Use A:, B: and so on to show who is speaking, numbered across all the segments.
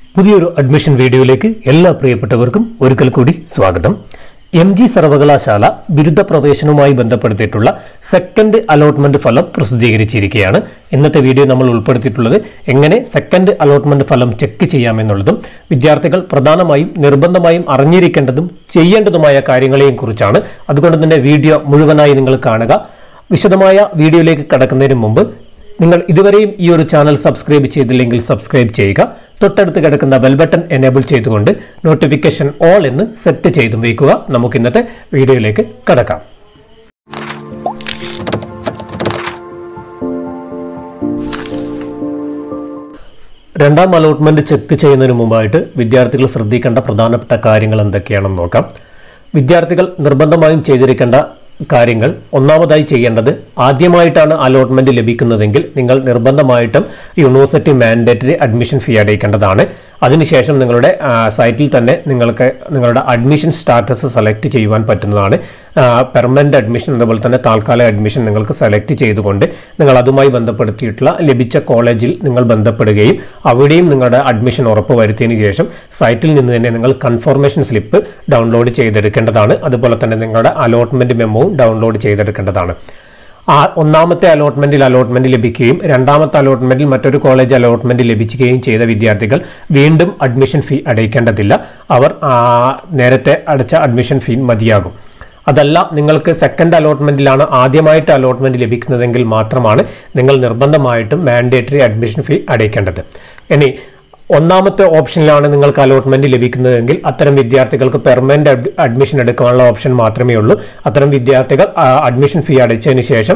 A: പുതിയൊരു അഡ്മിഷൻ വീഡിയോയിലേക്ക് എല്ലാ പ്രിയപ്പെട്ടവർക്കും ഒരിക്കൽ കൂടി സ്വാഗതം എം ജി സർവകലാശാല ബിരുദ പ്രവേശനവുമായി ബന്ധപ്പെടുത്തിയിട്ടുള്ള സെക്കൻഡ് അലോട്ട്മെന്റ് ഫലം പ്രസിദ്ധീകരിച്ചിരിക്കുകയാണ് ഇന്നത്തെ വീഡിയോ നമ്മൾ ഉൾപ്പെടുത്തിയിട്ടുള്ളത് എങ്ങനെ സെക്കൻഡ് അലോട്ട്മെന്റ് ഫലം ചെക്ക് ചെയ്യാമെന്നുള്ളതും വിദ്യാർത്ഥികൾ പ്രധാനമായും നിർബന്ധമായും അറിഞ്ഞിരിക്കേണ്ടതും ചെയ്യേണ്ടതുമായ കാര്യങ്ങളെയും കുറിച്ചാണ് അതുകൊണ്ട് തന്നെ വീഡിയോ മുഴുവനായി നിങ്ങൾ കാണുക വിശദമായ വീഡിയോയിലേക്ക് കടക്കുന്നതിന് മുമ്പ് നിങ്ങൾ ഇതുവരെയും ഈ ഒരു ചാനൽ സബ്സ്ക്രൈബ് ചെയ്തില്ലെങ്കിൽ സബ്സ്ക്രൈബ് ചെയ്യുക തൊട്ടടുത്ത് കിടക്കുന്ന ബെൽ ബട്ടൺ എനേബിൾ ചെയ്തുകൊണ്ട് നോട്ടിഫിക്കേഷൻ ഓൾ എന്ന് സെറ്റ് ചെയ്തും വയ്ക്കുക നമുക്ക് ഇന്നത്തെ വീഡിയോയിലേക്ക് കടക്കാം രണ്ടാം അലോട്ട്മെന്റ് ചെക്ക് ചെയ്യുന്നതിന് മുമ്പായിട്ട് വിദ്യാർത്ഥികൾ ശ്രദ്ധിക്കേണ്ട പ്രധാനപ്പെട്ട കാര്യങ്ങൾ എന്തൊക്കെയാണെന്ന് നോക്കാം വിദ്യാർത്ഥികൾ നിർബന്ധമായും ചെയ്തിരിക്കേണ്ട കാര്യങ്ങൾ ഒന്നാമതായി ചെയ്യേണ്ടത് ആദ്യമായിട്ടാണ് അലോട്ട്മെന്റ് ലഭിക്കുന്നതെങ്കിൽ നിങ്ങൾ നിർബന്ധമായിട്ടും യൂണിവേഴ്സിറ്റി മാൻഡേറ്ററി അഡ്മിഷൻ ഫീ അടയ്ക്കേണ്ടതാണ് അതിനുശേഷം നിങ്ങളുടെ ആ, സൈറ്റിൽ തന്നെ നിങ്ങൾക്ക് നിങ്ങളുടെ അഡ്മിഷൻ സ്റ്റാറ്റസ് സെലക്ട് ചെയ്യുവാൻ പറ്റുന്നതാണ് പെർമനന്റ് അഡ്മിഷൻ അതുപോലെ തന്നെ താൽക്കാലിക അഡ്മിഷൻ നിങ്ങൾക്ക് സെലക്ട് ചെയ്തുകൊണ്ട് നിങ്ങൾ അതുമായി ബന്ധപ്പെടുത്തിയിട്ടുള്ള ലഭിച്ച കോളേജിൽ നിങ്ങൾ ബന്ധപ്പെടുകയും അവിടെയും നിങ്ങളുടെ അഡ്മിഷൻ ഉറപ്പ് വരുത്തിയതിനു ശേഷം സൈറ്റിൽ നിന്ന് തന്നെ നിങ്ങൾ കൺഫർമേഷൻ സ്ലിപ്പ് ഡൗൺലോഡ് ചെയ്തെടുക്കേണ്ടതാണ് അതുപോലെ തന്നെ നിങ്ങളുടെ അലോട്ട്മെന്റ് മെമ്മോവും ഡൗൺലോഡ് ചെയ്തെടുക്കേണ്ടതാണ് ആ ഒന്നാമത്തെ അലോട്ട്മെന്റിൽ അലോട്ട്മെന്റ് ലഭിക്കുകയും രണ്ടാമത്തെ അലോട്ട്മെന്റിൽ മറ്റൊരു കോളേജ് അലോട്ട്മെന്റ് ലഭിക്കുകയും ചെയ്ത വിദ്യാർത്ഥികൾ വീണ്ടും അഡ്മിഷൻ ഫീ അടയ്ക്കേണ്ടതില്ല അവർ ആ, നേരത്തെ അടച്ച അഡ്മിഷൻ ഫീ മതിയാകും അതല്ല നിങ്ങൾക്ക് സെക്കൻഡ് അലോട്ട്മെന്റിലാണ് ആദ്യമായിട്ട് അലോട്ട്മെന്റ് ലഭിക്കുന്നതെങ്കിൽ മാത്രമാണ് നിങ്ങൾ നിർബന്ധമായിട്ടും മാൻഡേറ്ററി അഡ്മിഷൻ ഫീ അടയ്ക്കേണ്ടത് ഇനി ഒന്നാമത്തെ ഓപ്ഷനിലാണ് നിങ്ങൾക്ക് അലോട്ട്മെന്റ് ലഭിക്കുന്നതെങ്കിൽ അത്തരം വിദ്യാർത്ഥികൾക്ക് പെർമനന്റ് അഡ്മിഷൻ എടുക്കാനുള്ള ഓപ്ഷൻ മാത്രമേ ഉള്ളൂ അത്തരം വിദ്യാർത്ഥികൾ അഡ്മിഷൻ ഫീ അടച്ചതിന് ശേഷം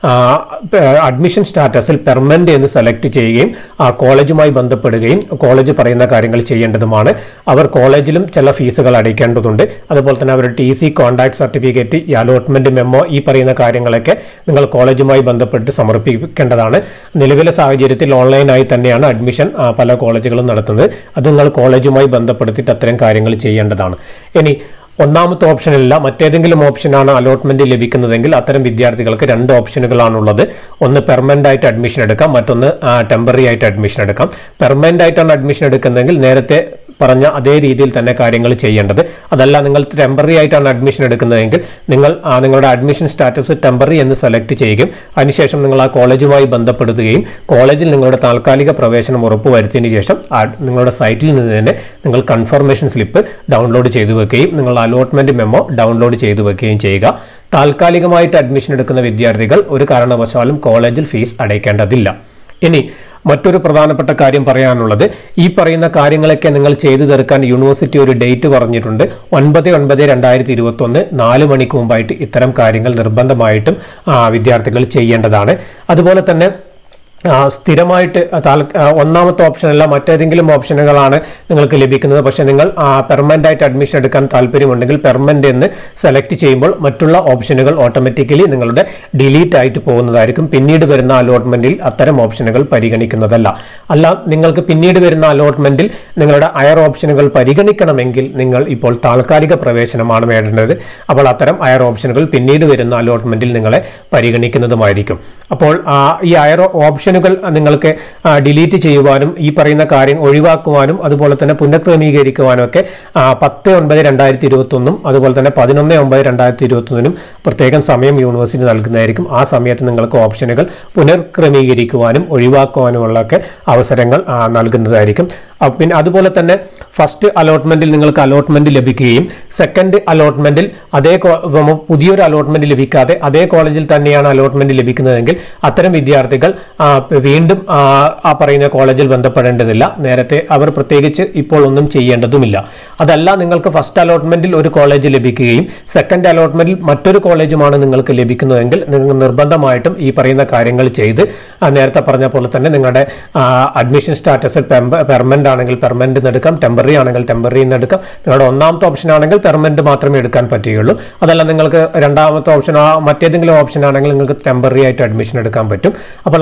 A: അഡ്മിഷൻ സ്റ്റാറ്റസിൽ പെർമനന്റ് എന്ന് സെലക്ട് ചെയ്യുകയും ആ കോളേജുമായി ബന്ധപ്പെടുകയും കോളേജ് പറയുന്ന കാര്യങ്ങൾ ചെയ്യേണ്ടതുമാണ് അവർ കോളേജിലും ചില ഫീസുകൾ അടയ്ക്കേണ്ടതുണ്ട് അതുപോലെ തന്നെ അവരുടെ ടി സി കോൺടാക്ട് സർട്ടിഫിക്കറ്റ് ഈ അലോട്ട്മെന്റ് മെമ്മോ ഈ പറയുന്ന കാര്യങ്ങളൊക്കെ നിങ്ങൾ കോളേജുമായി ബന്ധപ്പെട്ട് സമർപ്പിക്കേണ്ടതാണ് നിലവിലെ സാഹചര്യത്തിൽ ഓൺലൈനായി തന്നെയാണ് അഡ്മിഷൻ ആ, പല കോളേജുകളും നടത്തുന്നത് അത് നിങ്ങൾ കോളേജുമായി ബന്ധപ്പെടുത്തിയിട്ട് അത്തരം കാര്യങ്ങൾ ചെയ്യേണ്ടതാണ് ഇനി ഒന്നാമത്തെ ഓപ്ഷനല്ല മറ്റേതെങ്കിലും ഓപ്ഷനാണ് അലോട്ട്മെന്റ് ലഭിക്കുന്നതെങ്കിൽ അത്തരം വിദ്യാർത്ഥികൾക്ക് രണ്ട് ഓപ്ഷനുകളാണുള്ളത് ഒന്ന് പെർമനന്റ് ആയിട്ട് അഡ്മിഷൻ എടുക്കാം മറ്റൊന്ന് ടെമ്പററി ആയിട്ട് അഡ്മിഷൻ എടുക്കാം പെർമനന്റ് ആയിട്ടാണ് അഡ്മിഷൻ എടുക്കുന്നതെങ്കിൽ നേരത്തെ പറഞ്ഞ അതേ രീതിയിൽ തന്നെ കാര്യങ്ങൾ ചെയ്യേണ്ടത് അതല്ല നിങ്ങൾ ടെമ്പററി ആയിട്ടാണ് അഡ്മിഷൻ എടുക്കുന്നതെങ്കിൽ നിങ്ങൾ ആ, നിങ്ങളുടെ അഡ്മിഷൻ സ്റ്റാറ്റസ് ടെമ്പററി എന്ന് സെലക്ട് ചെയ്യുകയും അതിനുശേഷം നിങ്ങൾ ആ കോളേജുമായി ബന്ധപ്പെടുകയും കോളേജിൽ നിങ്ങളുടെ താൽക്കാലിക പ്രവേശനം ഉറപ്പുവരുത്തിയതിനു ശേഷം ആ നിങ്ങളുടെ സൈറ്റിൽ നിന്ന് തന്നെ നിങ്ങൾ കൺഫർമേഷൻ സ്ലിപ്പ് ഡൗൺലോഡ് ചെയ്തു വെക്കുകയും നിങ്ങൾ അലോട്ട്മെന്റ് മെമ്മോ ഡൗൺലോഡ് ചെയ്തു വെക്കുകയും ചെയ്യുക താൽക്കാലികമായിട്ട് അഡ്മിഷൻ എടുക്കുന്ന വിദ്യാർത്ഥികൾ ഒരു കാരണവശാലും കോളേജിൽ ഫീസ് അടയ്ക്കേണ്ടതില്ല ഇനി മറ്റൊരു പ്രധാനപ്പെട്ട കാര്യം പറയാനുള്ളത് ഈ പറയുന്ന കാര്യങ്ങളൊക്കെ നിങ്ങൾ ചെയ്തു തീർക്കാൻ യൂണിവേഴ്സിറ്റി ഒരു ഡേറ്റ് പറഞ്ഞിട്ടുണ്ട് ഒൻപത് ഒൻപത് രണ്ടായിരത്തി ഇരുപത്തി ഒന്ന് നാല് മണിക്ക് മുമ്പായിട്ട് ഇത്തരം കാര്യങ്ങൾ നിർബന്ധമായിട്ടും ആ, വിദ്യാർത്ഥികൾ ചെയ്യേണ്ടതാണ് അതുപോലെ തന്നെ ആ, സ്ഥിരമായിട്ട് താൽ- ആ, ഒന്നാമത്തെ ഓപ്ഷനല്ല മറ്റേതെങ്കിലും ഓപ്ഷനുകളാണ് നിങ്ങൾക്ക് ലഭിക്കുന്നത് പക്ഷെ നിങ്ങൾ പെർമനന്റ് ആയിട്ട് അഡ്മിഷൻ എടുക്കാൻ താല്പര്യമുണ്ടെങ്കിൽ പെർമനന്റ് എന്ന് സെലക്ട് ചെയ്യുമ്പോൾ മറ്റുള്ള ഓപ്ഷനുകൾ ഓട്ടോമാറ്റിക്കലി നിങ്ങളുടെ ഡിലീറ്റ് ആയിട്ട് പോകുന്നതായിരിക്കും പിന്നീട് വരുന്ന അലോട്ട്മെന്റിൽ അത്തരം ഓപ്ഷനുകൾ പരിഗണിക്കുന്നതല്ല അല്ല നിങ്ങൾക്ക് പിന്നീട് വരുന്ന അലോട്ട്മെന്റിൽ നിങ്ങളുടെ അയർ ഓപ്ഷനുകൾ പരിഗണിക്കണമെങ്കിൽ നിങ്ങൾ ഇപ്പോൾ താൽക്കാലിക പ്രവേശനമാണ് വേണ്ടത് അപ്പോൾ അത്തരം അയർ ഓപ്ഷനുകൾ പിന്നീട് വരുന്ന അലോട്ട്മെന്റിൽ നിങ്ങളെ പരിഗണിക്കുന്നതുമായിരിക്കും അപ്പോൾ ആ, ഈ അയർ ഓപ്ഷനുകൾ നിങ്ങൾക്ക് ഡിലീറ്റ് ചെയ്യുവാനും ഈ പറയുന്ന കാര്യം ഒഴിവാക്കുവാനും അതുപോലെ തന്നെ പുനഃക്രമീകരിക്കുവാനും ഒക്കെ ആ, പത്ത് ഒൻപത് രണ്ടായിരത്തി ഇരുപത്തി ഒന്നും അതുപോലെ തന്നെ പതിനൊന്ന് ഒമ്പത് രണ്ടായിരത്തി ഇരുപത്തി ഒന്നിനും പ്രത്യേകം സമയം യൂണിവേഴ്സിറ്റി നൽകുന്നതായിരിക്കും ആ സമയത്ത് നിങ്ങൾക്ക് ഓപ്ഷനുകൾ പുനഃക്രമീകരിക്കുവാനും ഒഴിവാക്കുവാനുമുള്ള ഒക്കെ അവസരങ്ങൾ ആ, നൽകുന്നതായിരിക്കും അ, പിന്നെ അതുപോലെ തന്നെ ഫസ്റ്റ് അലോട്ട്മെന്റിൽ നിങ്ങൾക്ക് അലോട്ട്മെന്റ് ലഭിക്കുകയും സെക്കൻഡ് അലോട്ട്മെന്റിൽ അതേ കോ- ഉം, പുതിയൊരു അലോട്ട്മെന്റ് ലഭിക്കാതെ അതേ കോളേജിൽ തന്നെയാണ് അലോട്ട്മെന്റ് ലഭിക്കുന്നതെങ്കിൽ അത്തരം വിദ്യാർത്ഥികൾ ആ, വീണ്ടും ആ, ആ പറയുന്ന കോളേജിൽ ബന്ധപ്പെടേണ്ടതില്ല നേരത്തെ അവർ പ്രത്യേകിച്ച് ഇപ്പോൾ ഒന്നും ചെയ്യേണ്ടതുമില്ല അതല്ല നിങ്ങൾക്ക് ഫസ്റ്റ് അലോട്ട്മെന്റിൽ ഒരു കോളേജ് ലഭിക്കുകയും സെക്കൻഡ് അലോട്ട്മെന്റിൽ മറ്റൊരു കോളേജുമാണ് നിങ്ങൾക്ക് ലഭിക്കുന്നതെങ്കിൽ നിങ്ങൾ നിർബന്ധമായിട്ടും ഈ പറയുന്ന കാര്യങ്ങൾ ചെയ്ത് ആ, നേരത്തെ പറഞ്ഞ പോലെ തന്നെ നിങ്ങളുടെ അഡ്മിഷൻ സ്റ്റാറ്റസിൽ പെർമനന്റ് ആണെങ്കിൽ പെർമനന്റ് എടുക്കാം ടെമ്പററി ആണെങ്കിൽ ടെമ്പററി എടുക്കാം നിങ്ങളുടെ ഒന്നാമത്തെ ഓപ്ഷൻ ആണെങ്കിൽ പെർമനന്റ് മാത്രമേ എടുക്കാൻ പറ്റുകയുള്ളൂ അതല്ല നിങ്ങൾക്ക് രണ്ടാമത്തെ ഓപ്ഷൻ മറ്റേതെങ്കിലും ഓപ്ഷൻ ആണെങ്കിൽ നിങ്ങൾക്ക് ടെമ്പററി ആയിട്ട് അഡ്മിഷൻ എടുക്കാൻ പറ്റും അപ്പോൾ അങ്ങനെ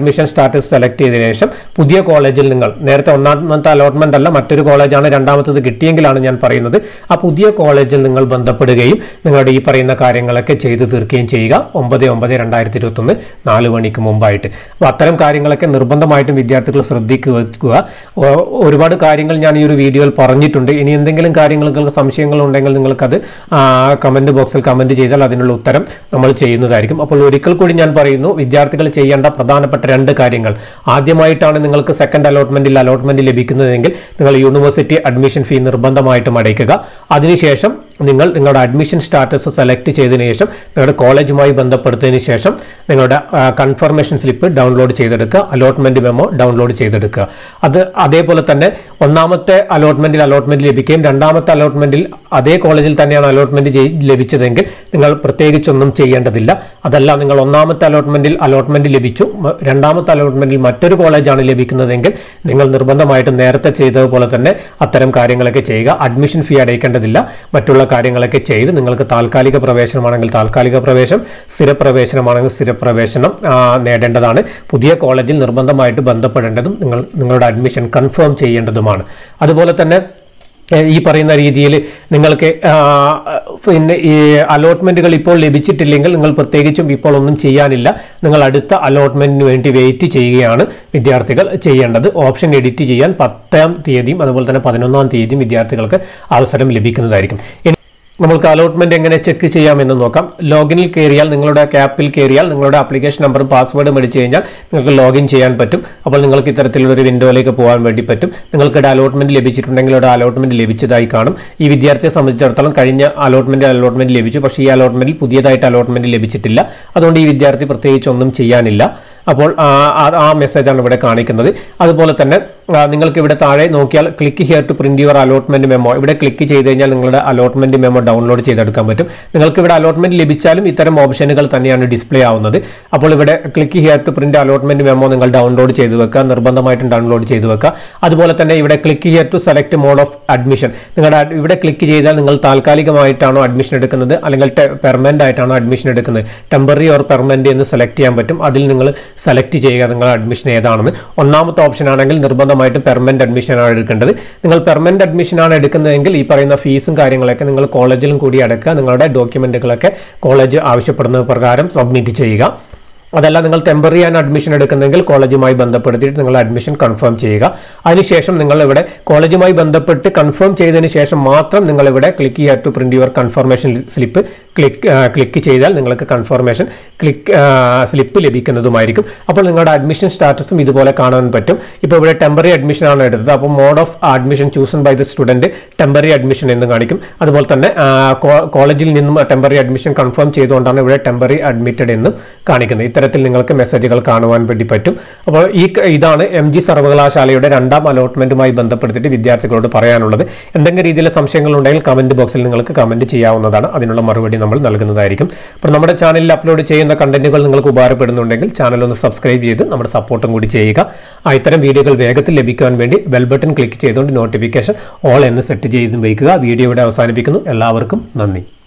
A: അഡ്മിഷൻ സ്റ്റാറ്റസ് സെലക്ട് ചെയ്തതിനു ശേഷം പുതിയ കോളേജിൽ നിങ്ങൾ നേരത്തെ ഒന്നാമത്തെ അലോട്ട്മെന്റ് അല്ല മറ്റൊരു കോളേജാണ് രണ്ടാമത്തത് കിട്ടിയെങ്കിലാണ് ഞാൻ പറയുന്നത് ആ പുതിയ കോളേജിൽ നിങ്ങൾ ബന്ധപ്പെടുകയും നിങ്ങളുടെ ഈ പറയുന്ന കാര്യങ്ങളൊക്കെ ചെയ്തു തീർക്കുകയും ചെയ്യുക ഒമ്പത് ഒമ്പത് രണ്ടായിരത്തി ഇരുപത്തൊന്ന് നാല് മണിക്ക് മുമ്പായിട്ട് അപ്പോൾ അത്തരം കാര്യങ്ങളൊക്കെ നിർബന്ധമായിട്ടും വിദ്യാർത്ഥികൾ ശ്രദ്ധിക്കുക ഒ- ഒരുപാട് കാര്യങ്ങൾ ഞാൻ ഈ ഒരു വീഡിയോയിൽ പറഞ്ഞിട്ടുണ്ട് ഇനി എന്തെങ്കിലും കാര്യങ്ങൾ നിങ്ങൾക്ക് സംശയങ്ങൾ ഉണ്ടെങ്കിൽ നിങ്ങൾക്കത് കമന്റ് ബോക്സിൽ കമന്റ് ചെയ്താൽ അതിനുള്ള ഉത്തരം നമ്മൾ ചെയ്യുന്നതായിരിക്കും അപ്പോൾ ഒരിക്കൽ കൂടി ഞാൻ പറയുന്നു വിദ്യാർത്ഥികൾ ചെയ്യേണ്ട പ്രധാനപ്പെട്ട രണ്ട് കാര്യങ്ങൾ ആദ്യമായിട്ടാണ് നിങ്ങൾക്ക് സെക്കൻഡ് അലോട്ട്മെന്റിൽ അലോട്ട്മെന്റ് ലഭിക്കുന്നതെങ്കിൽ നിങ്ങൾ യൂണിവേഴ്സിറ്റി അഡ്മിഷൻ ഫീ നിർബന്ധമായിട്ടും അടയ്ക്കുക അതിനുശേഷം നിങ്ങൾ നിങ്ങളുടെ അഡ്മിഷൻ സ്റ്റാറ്റസ് സെലക്ട് ചെയ്തതിനു ശേഷം നിങ്ങളുടെ കോളേജുമായി ബന്ധപ്പെടുത്തതിന് ശേഷം നിങ്ങളുടെ കൺഫർമേഷൻ സ്ലിപ്പ് ഡൗൺലോഡ് ചെയ്തെടുക്കുക അലോട്ട്മെന്റ് മെമ്മോ ഡൗൺലോഡ് ചെയ്തെടുക്കുക അത് അതേപോലെ തന്നെ ഒന്നാമത്തെ അലോട്ട്മെന്റിൽ അലോട്ട്മെന്റ് ലഭിക്കുകയും രണ്ടാമത്തെ അലോട്ട്മെന്റിൽ അതേ കോളേജിൽ തന്നെയാണ് അലോട്ട്മെന്റ് ലഭിച്ചതെങ്കിൽ നിങ്ങൾ പ്രത്യേകിച്ചൊന്നും ചെയ്യേണ്ടതില്ല അതല്ല നിങ്ങൾ ഒന്നാമത്തെ അലോട്ട്മെന്റിൽ അലോട്ട്മെന്റ് ലഭിച്ചു മ- രണ്ടാമത്തെ അലോട്ട്മെന്റിൽ മറ്റൊരു കോളേജാണ് ലഭിക്കുന്നതെങ്കിൽ നിങ്ങൾ നിർബന്ധമായിട്ടും നേരത്തെ ചെയ്തതുപോലെ തന്നെ അത്തരം കാര്യങ്ങളൊക്കെ ചെയ്യുക അഡ്മിഷൻ ഫീ അടയ്ക്കേണ്ടതില്ല മറ്റുള്ള കാര്യങ്ങളൊക്കെ ചെയ്ത് നിങ്ങൾക്ക് താൽക്കാലിക പ്രവേശനമാണെങ്കിൽ താൽക്കാലിക പ്രവേശനം സ്ഥിരപ്രവേശനമാണെങ്കിൽ സ്ഥിരപ്രവേശനം ആ, നേടേണ്ടതാണ് പുതിയ കോളേജിൽ നിർബന്ധമായിട്ട് ബന്ധപ്പെടേണ്ടതും നിങ്ങൾ നിങ്ങളുടെ അഡ്മിഷൻ കൺഫേം ചെയ്യേണ്ടതുമാണ് അതുപോലെ തന്നെ ഏഹ് ഈ പറയുന്ന രീതിയിൽ നിങ്ങൾക്ക് ആ, പിന്നെ ഈ അലോട്ട്മെന്റുകൾ ഇപ്പോൾ ലഭിച്ചിട്ടില്ലെങ്കിൽ നിങ്ങൾ പ്രത്യേകിച്ചും ഇപ്പോൾ ഒന്നും ചെയ്യാനില്ല നിങ്ങൾ അടുത്ത അലോട്ട്മെന്റിന് വേണ്ടി വെയിറ്റ് ചെയ്യുകയാണ് വിദ്യാർത്ഥികൾ ചെയ്യേണ്ടത് ഓപ്ഷൻ എഡിറ്റ് ചെയ്യാൻ പത്താം തീയതിയും അതുപോലെ തന്നെ പതിനൊന്നാം തീയതിയും വിദ്യാർത്ഥികൾക്ക് അവസരം ലഭിക്കുന്നതായിരിക്കും ഇനി നമുക്ക് അലോട്ട്മെന്റ് എങ്ങനെ ചെക്ക് ചെയ്യാമെന്ന് നോക്കാം ലോഗിനിൽ കയറിയാൽ നിങ്ങളുടെ ക്യാപ്പിൽ കയറിയാൽ നിങ്ങളുടെ ആപ്ലിക്കേഷൻ നമ്പറും പാസ്വേഡും അടിച്ചു കഴിഞ്ഞാൽ നിങ്ങൾക്ക് ലോഗിൻ ചെയ്യാൻ പറ്റും അപ്പോൾ നിങ്ങൾക്ക് ഇത്തരത്തിലുള്ള ഒരു വിൻഡോയിലേക്ക് പോകാൻ വേണ്ടി പറ്റും നിങ്ങൾക്ക് അലോട്ട്മെന്റ് ലഭിച്ചിട്ടുണ്ടെങ്കിൽ ഒരു അലോട്ട്മെന്റ് ലഭിച്ചതായി കാണും ഈ വിദ്യാർത്ഥിയെ സംബന്ധിച്ചിടത്തോളം കഴിഞ്ഞ അലോട്ട്മെന്റ് അലോട്ട്മെന്റ് ലഭിച്ചു പക്ഷേ ഈ അലോട്ട്മെന്റിൽ പുതിയതായിട്ട് അലോട്ട്മെന്റ് ലഭിച്ചിട്ടില്ല അതുകൊണ്ട് ഈ വിദ്യാർത്ഥി പ്രത്യേകിച്ച് ഒന്നും ചെയ്യാനില്ല അപ്പോൾ ആ ആ- ആ മെസ്സേജാണ് ഇവിടെ കാണിക്കുന്നത് അതുപോലെ തന്നെ ആ, നിങ്ങൾക്ക് ഇവിടെ താഴെ നോക്കിയാൽ click here to print your allotment memo ഇവിടെ ക്ലിക്ക് ചെയ്ത് കഴിഞ്ഞാൽ നിങ്ങളുടെ അലോട്ട്മെന്റ് മെമ്മോ ഡൗൺലോഡ് ചെയ്തെടുക്കാൻ പറ്റും നിങ്ങൾക്ക് ഇവിടെ അലോട്ട്മെന്റ് ലഭിച്ചാലും ഇത്തരം ഓപ്ഷനുകൾ തന്നെയാണ് ഡിസ്പ്ലേ ആവുന്നത് അപ്പോൾ ഇവിടെ click here to print allotment memo നിങ്ങൾ ഡൗൺലോഡ് ചെയ്ത് വെക്കുക നിർബന്ധമായിട്ടും ഡൗൺലോഡ് ചെയ്ത് വെക്കുക അതുപോലെ തന്നെ ഇവിടെ click here to select mode of admission നിങ്ങളുടെ ad- ഇവിടെ ക്ലിക്ക് ചെയ്താൽ നിങ്ങൾ താൽക്കാലികമായിട്ടാണോ അഡ്മിഷൻ എടുക്കുന്നത് അല്ലെങ്കിൽ പെർമനന്റ് ആയിട്ടാണോ അഡ്മിഷൻ എടുക്കുന്നത് ടെമ്പററി ഓർ പെർമനന്റ് എന്ന് സെലക്ട് ചെയ്യാൻ പറ്റും അതിൽ നിങ്ങൾ സെലക്ട് ചെയ്യുക നിങ്ങളുടെ അഡ്മിഷൻ ഏതാണെന്ന് ഒന്നാമത്തെ ഓപ്ഷൻ ആണെങ്കിൽ നിർബന്ധമായിട്ടും പെർമനന്റ് അഡ്മിഷൻ ആണ് എടുക്കേണ്ടത് നിങ്ങൾ പെർമനന്റ് അഡ്മിഷൻ ആണ് എടുക്കുന്നതെങ്കിൽ ഈ പറയുന്ന ഫീസും കാര്യങ്ങളൊക്കെ നിങ്ങൾ കോളേജിലും കൂടി അടക്കുക നിങ്ങളുടെ ഡോക്യുമെന്റുകളൊക്കെ കോളേജ് ആവശ്യപ്പെടുന്ന പ്രകാരം സബ്മിറ്റ് ചെയ്യുക അതല്ല നിങ്ങൾ ടെമ്പററി ആണ് അഡ്മിഷൻ എടുക്കുന്നെങ്കിൽ കോളേജുമായി ബന്ധപ്പെടുത്തിയിട്ട് നിങ്ങൾ അഡ്മിഷൻ കൺഫേം ചെയ്യുക അതിനുശേഷം നിങ്ങൾ ഇവിടെ കോളേജുമായി ബന്ധപ്പെട്ട് കൺഫേം ചെയ്തതിന് ശേഷം മാത്രം നിങ്ങൾ ഇവിടെ ക്ലിക്ക് ചെയ്യുക to print your confirmation slip click click ചെയ്താൽ നിങ്ങൾക്ക് കൺഫർമേഷൻ ക്ലിക്ക് സ്ലിപ്പ് ലഭിക്കുന്നതുമായിരിക്കും അപ്പോൾ നിങ്ങളുടെ അഡ്മിഷൻ സ്റ്റാറ്റസും ഇതുപോലെ കാണാൻ പറ്റും ഇപ്പോൾ ഇവിടെ ടെമ്പററി അഡ്മിഷൻ ആണ് എടുത്തത് അപ്പോൾ mode of admission chosen by the student temporary admission എന്ന് കാണിക്കും അതുപോലെ തന്നെ ആ, കോ- കോളേജിൽ നിന്നും ടെമ്പററി അഡ്മിഷൻ കൺഫേം ചെയ്തുകൊണ്ടാണ് ഇവിടെ ടെമ്പററി അഡ്മിറ്റഡ് എന്നും കാണിക്കുന്നത് ഇത്തരത്തിൽ നിങ്ങൾക്ക് മെസ്സേജുകൾ കാണുവാൻ വേണ്ടി പറ്റും അപ്പോൾ ഈ ക- ഇതാണ് എം ജി സർവകലാശാലയുടെ രണ്ടാം അലോട്ട്മെന്റുമായി ബന്ധപ്പെടുത്തിയിട്ട് വിദ്യാർത്ഥികളോട് പറയാനുള്ളത് എന്തെങ്കിലും രീതിയിലെ സംശയങ്ങൾ ഉണ്ടെങ്കിൽ കമന്റ് ബോക്സിൽ നിങ്ങൾക്ക് കമന്റ് ചെയ്യാവുന്നതാണ് അതിനുള്ള മറുപടി നമ്മൾ നൽകുന്നതായിരിക്കും അപ്പോൾ നമ്മുടെ ചാനലിൽ അപ്ലോഡ് ചെയ്യുന്ന കണ്ടന്റുകൾ നിങ്ങൾക്ക് ഉപകാരപ്പെടുന്നുണ്ടെങ്കിൽ ചാനൽ ഒന്ന് സബ്സ്ക്രൈബ് ചെയ്ത് നമ്മുടെ സപ്പോർട്ടും കൂടി ചെയ്യുക ആ ഇത്തരം വീഡിയോകൾ വേഗത്തിൽ ലഭിക്കുവാൻ വേണ്ടി ബെൽ ബട്ടൺ ക്ലിക്ക് ചെയ്തുകൊണ്ട് നോട്ടിഫിക്കേഷൻ ഓൾ എന്ന് സെറ്റ് ചെയ്ത് വയ്ക്കുക വീഡിയോ ഇവിടെ അവസാനിപ്പിക്കുന്നു എല്ലാവർക്കും നന്ദി